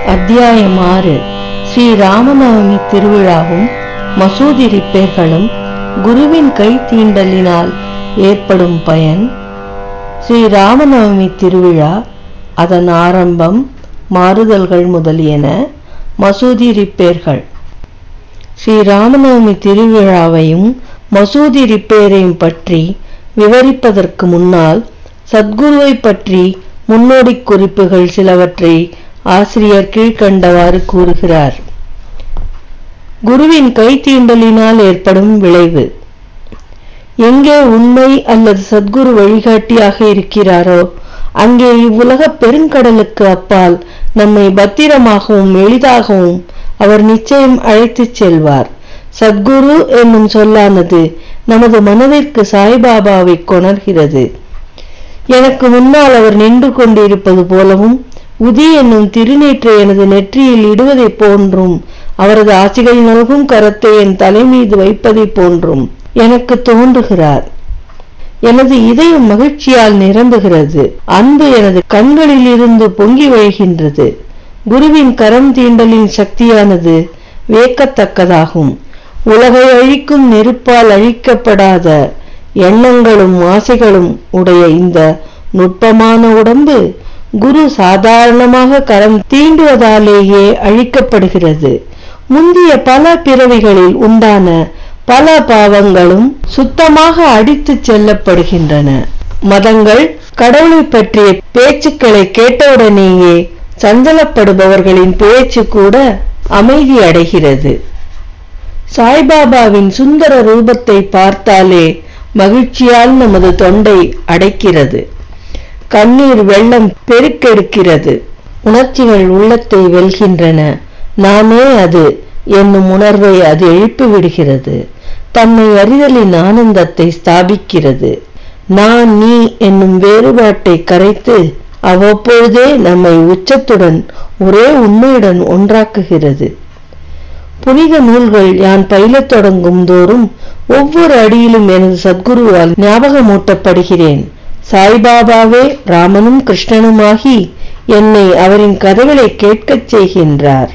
அத்தியாயம் ஆறு ஸ்ரீ ராமநவமி திருவிழாவும் மசூதி ரிப்பேர்களும் குருவின் கை தீண்டலினால் ஏற்படும் பயன் ஸ்ரீ ராமநவமி திருவிழா அதன் ஆரம்பம் மாறுதல்கள் முதலியன மசூதி ரிப்பேர்கள் ஸ்ரீ ராமநவமி திருவிழாவையும் மசூதி ரிப்பேரையும் பற்றி விவரிப்பதற்கு முன்னால் சத்குருவை பற்றி முன்னோடி குறிப்புகள் சிலவற்றை ஆசிரியர் கீழ்க்கண்டவாறு கூறுகிறார் குருவின் கை தீண்டலினால் ஏற்படும் விளைவு எங்கே உண்மை அல்லது சத்குரு வழிகாட்டியாக இருக்கிறாரோ அங்கே இவ்வுலக பெருங்கடலுக்கு அப்பால் நம்மை பத்திரமாகவும் எளிதாகவும் அவர் நிச்சயம் அழைத்துச் செல்வார் சத்குரு என்னும் சொல்லானது நமது மனதிற்கு சாய்பாபாவை கொணர்கிறது எனக்கு முன்னால் அவர் நின்று கொண்டிருப்பது போலவும் உதி என்னும் திருநீற்றை எனது நெற்றியில் இடுவதைப் போன்றும் அவரது ஆசிகள் நல்கும் கரத்தை என் தலை மீது வைப்பதைப் போன்றும் எனக்கு தோன்றுகிறார் எனது இதயம் மகிழ்ச்சியால் நிரம்புகிறது அன்பு எனது கண்களில் இருந்து பொங்கி வழிகின்றது குருவின் கரம் தீண்டலின் சக்தியானது வியக்கத்தக்கதாகும் உலகை அழிக்கும் நெருப்பால் அழிக்கப்படாத எண்ணங்களும் ஆசைகளும் உடைய இந்த நுட்பமான உடம்பு குரு சாதாரணமாக கரம் தீண்டுவதாலேயே அழிக்கப்படுகிறது முந்திய பல பிறவிகளில் உண்டான பல பாவங்களும் சுத்தமாக அடித்துச் செல்லப்படுகின்றன மதங்கள் கடவுளை பற்றிய பேச்சுக்களை கேட்டவுடனேயே சஞ்சலப்படுபவர்களின் பேச்சு கூட அமைதி அடைகிறது சாய்பாபாவின் சுந்தர ரூபத்தை பார்த்தாலே மகிழ்ச்சியால் நமது தொண்டை அடைக்கிறது கண்ணீர் வெள்ளம் பெருக்கெடுக்கிறது உணர்ச்சிகள் உள்ளத்தை வெல்கின்றன நானே அது என்னும் உணர்வை அது எழுப்பி விடுகிறது தன்னை அறிதலின் ஆனந்தத்தை ஸ்தாபிக்கிறது நான் நீ என்னும் வேறுபாட்டை கரைத்து அவ்வப்பொழுதே நம்மை உச்சத்துடன் ஒரே உண்மையுடன் ஒன்றாக்குகிறது புனித நூல்கள் யான் பயிலத் தொடங்கும் தோறும் ஒவ்வொரு அடியிலும் எனது சத்குருவால் ஞாபகமூட்டப்படுகிறேன் சாய்பாபாவே ராமனும் கிருஷ்ணனுமாகி என்னை அவரின் கதைகளை கேட்கச் செய்கின்றார்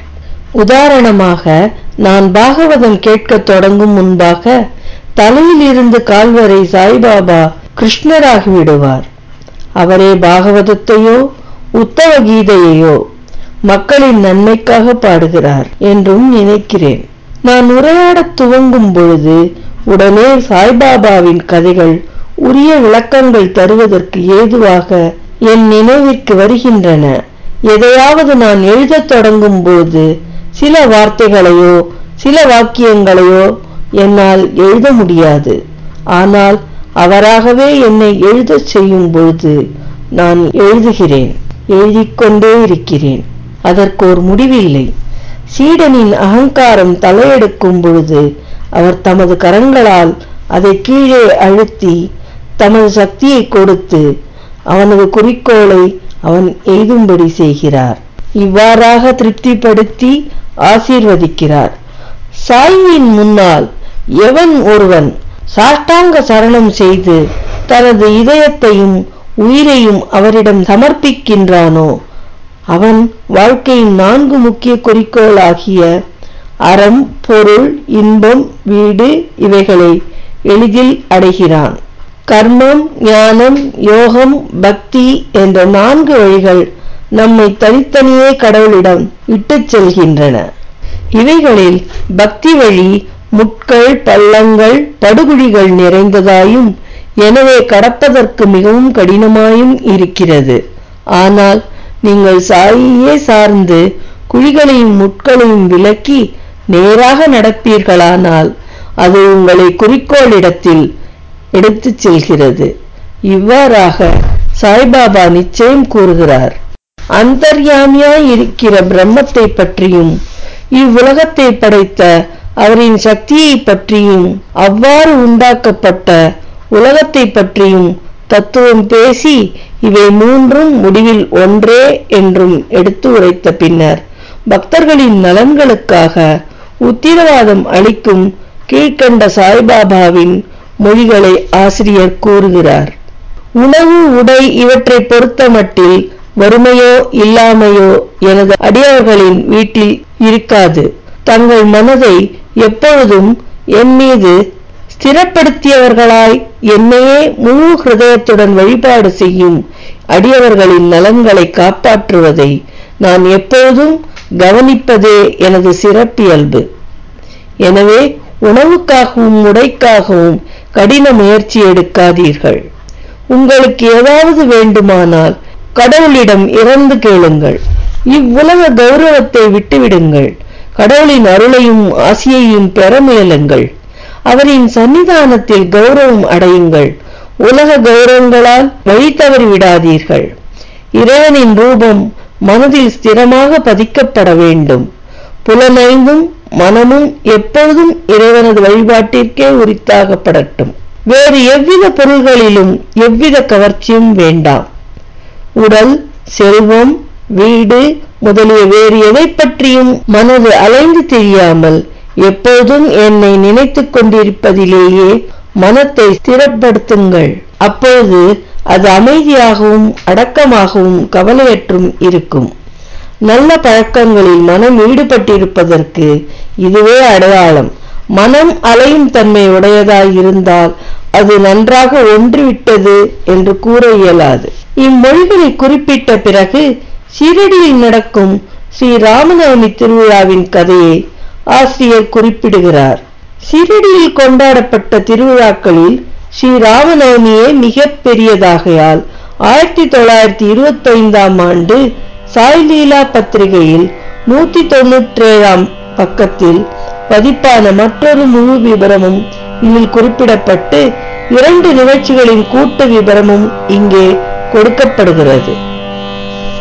உதாரணமாக நான் பாகவதம் கேட்கத் தொடங்கும் முன்பாக தலையில் இருந்து கால்வரை சாய்பாபா கிருஷ்ணராகி விடுவார் அவரே பாகவதத்தையோ உத்தவ கீதையையோ மக்களின் நன்மைக்காக பாடுகிறார் என்றும் நினைக்கிறேன் நான் உரையாடத் துவங்கும் பொழுது உடனே சாய்பாபாவின் கதைகள் உரிய விளக்கங்கள் தருவதற்கு ஏதுவாக என் நினைவிற்கு வருகின்றன எதையாவது நான் எழுதத் தொடங்கும் போது சில வார்த்தைகளையோ சில வாக்கியங்களையோ என்னால் எழுத முடியாது ஆனால் அவராகவே என்னை எழுதச் செய்யும் பொழுது நான் எழுதுகிறேன் எழுதிக்கொண்டே இருக்கிறேன் அதற்கு ஒரு முடிவில்லை சீடனின் அகங்காரம் தலையெடுக்கும் பொழுது அவர் தமது கரங்களால் அதை கீழே அழுத்தி தமது சக்தியை கொடுத்து அவனது குறிக்கோளை அவன் எய்தும்படி செய்கிறார் இவ்வாறாக திருப்திப்படுத்தி ஆசீர்வதிக்கிறார் சாயின் முன்னால் எவன் ஒருவன் சாஷ்டாங்க சரணம் செய்து தனது இதயத்தையும் உயிரையும் அவரிடம் சமர்ப்பிக்கின்றானோ அவன் வாழ்க்கையின் நான்கு முக்கிய குறிக்கோளாகிய அறம் பொருள் இன்பம் வீடு இவைகளை எளிதில் அடைகிறான் கர்மம் ஞானம் யோகம் பக்தி என்ற நான்கு வழிகள் நம்மை தனித்தனியே கடவுளிடம் இட்டுச் செல்கின்றன இவைகளில் பக்தி வழி முட்கள் பள்ளங்கள் படுகுழிகள் நிறைந்ததாயும் எனவே கடப்பதற்கு மிகவும் கடினமாயும் இருக்கிறது ஆனால் நீங்கள் சாயியே சார்ந்து குழிகளையும் முட்களையும் விலக்கி நேராக நடப்பீர்களானால் அது உங்களை குறிக்கோளிடத்தில் எடுத்துச் செல்கிறது இவ்வாறாக சாய்பாபா நிச்சயம் கூறுகிறார் அந்தர்யாமியாய் இருக்கிற பிரம்மத்தை பற்றியும் இவ்வுலகத்தை படைத்த அவரின் சக்தியை பற்றியும் அவ்வாறு உண்டாக்கப்பட்ட உலகத்தை பற்றியும் தத்துவம் பேசி இவை மூன்றும் முடிவில் ஒன்றே என்றும் எடுத்து உரைத்த பின்னர் பக்தர்களின் நலன்களுக்காக உத்திரவாதம் அளிக்கும் கீழ்கண்ட சாய்பாபாவின் மொழிகளை ஆசிரியர் கூறுகிறார் உணவு உடை இவற்றை பொறுத்தமட்டில் வறுமையோ இல்லாமையோ எனது அடியவர்களின் வீட்டில் இருக்காது தங்கள் மனதை எப்பொழுதும் என் மீது ஸ்திரப்படுத்தியவர்களாய் என்னையே முழு ஹிருதயத்துடன் வழிபாடு செய்யும் அடியவர்களின் நலன்களை காப்பாற்றுவதை நான் எப்பொழுதும் கவனிப்பதே எனது சிறப்பியல்பு எனவே உணவுக்காகவும் உடைக்காகவும் கடின முயற்சி எடுக்காதீர்கள் உங்களுக்கு ஏதாவது வேண்டுமானால் கடவுளிடம் இறந்து கேளுங்கள் இவ்வுலக கௌரவத்தை விட்டுவிடுங்கள் கடவுளின் அருளையும் ஆசியையும் பெற முயலுங்கள் அவரின் சன்னிதானத்தில் கௌரவம் அடையுங்கள் உலக கௌரவங்களால் வழி தவறி விடாதீர்கள் இறைவனின் ரூபம் மனதில் ஸ்திரமாக பதிக்கப்பட வேண்டும் புலனைந்தும் மனமும் எப்பொழுதும் இறைவனது வழிபாட்டிற்கே உரித்தாகப்படட்டும் வேறு எவ்வித பொருள்களிலும் எவ்வித கவர்ச்சியும் வேண்டாம் உடல் செல்வம் வீடு முதலிய வேறு எதை பற்றியும் மனது அலைந்து தெரியாமல் எப்போதும் என்னை நினைத்துக் கொண்டிருப்பதிலேயே மனத்தை ஸ்திரப்படுத்துங்கள் அப்போது அது அமைதியாகவும் அடக்கமாகவும் கவலையற்றும் இருக்கும் நல்ல பழக்கங்களில் மனம் ஈடுபட்டிருப்பதற்கு இதுவே அடையாளம் மனம் அலையும் தன்மை உடையதாய் இருந்தால் அது நன்றாக ஒன்றுவிட்டது என்று கூற இயலாது இம்மொழிகளை குறிப்பிட்ட பிறகு ஷீரடியில் நடக்கும் ஸ்ரீ ராமநவமி திருவிழாவின் கதையை ஆசிரியர் குறிப்பிடுகிறார் ஷீரடியில் கொண்டாடப்பட்ட திருவிழாக்களில் ஸ்ரீ ராமநவமியே மிக பெரியதாகையால் ஆயிரத்தி தொள்ளாயிரத்தி இருபத்தி ஐந்தாம் ஆண்டு சாய் லீலா பத்திரிகையில் நூத்தி தொண்ணூற்றி ஏழாம் பக்கத்தில் பதிப்பான மற்றொரு முழு விபரமும் இதில் குறிப்பிடப்பட்டு இரண்டு நிகழ்ச்சிகளின் கூட்டு விபரமும் இங்கே கொடுக்கப்படுகிறது